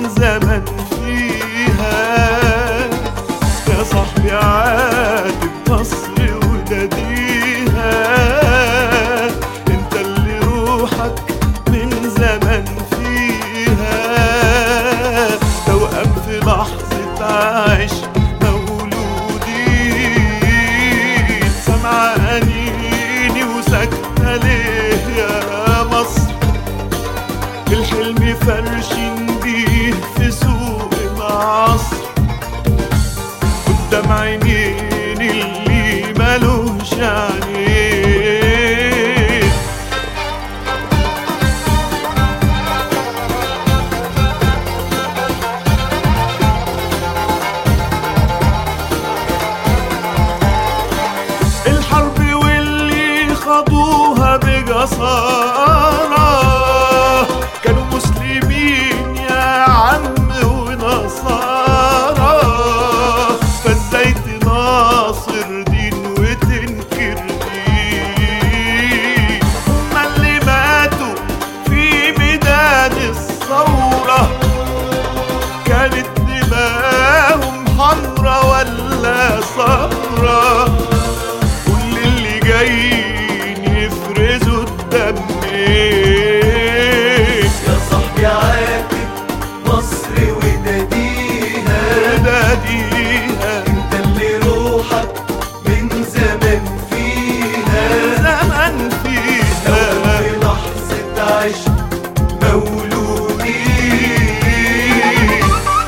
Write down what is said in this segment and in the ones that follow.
زمن فيها يا صاحبي عاتب مصر وداديها انت اللي روحك من زمن فيها توأم في لحظة عشق مولودين سامعة أنيني وساكتة ليه يا مصر الحلم فرشين بيه في سوق العصر قدام عينين اللي ملوش عينين الحرب واللي خاضوها بجسارة كانوا مسلمين يا عم ونصارى فازاي تناصر دين وتنكر دين هما اللي ماتوا في ميدان الثورة كانت دماهم حمرا ولا صفرا كل اللي جايين يفرزوا الدمين يا صاحبي عاتب مصر وداديها ناديها انت اللي روحك من زمان فيها زمن لو فيها في لحظة عشق مولودين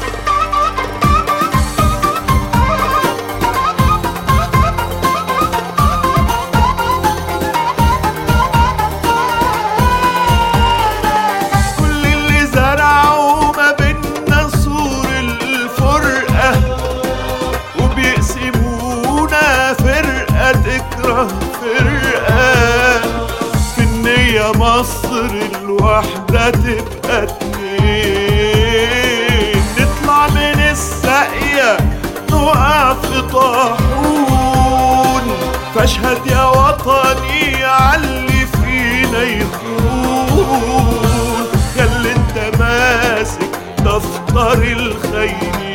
كل اللي زرعوا ما بينا سور الفرقة وبيقسمونا فرقة تكره فرقة في النية مصر الواحدة تبقى اتنين نطلع من الساقية نقع في طاحون فاشهد يا وطني عاللي فينا يخون يا اللي انت ماسك دفتر الخاينين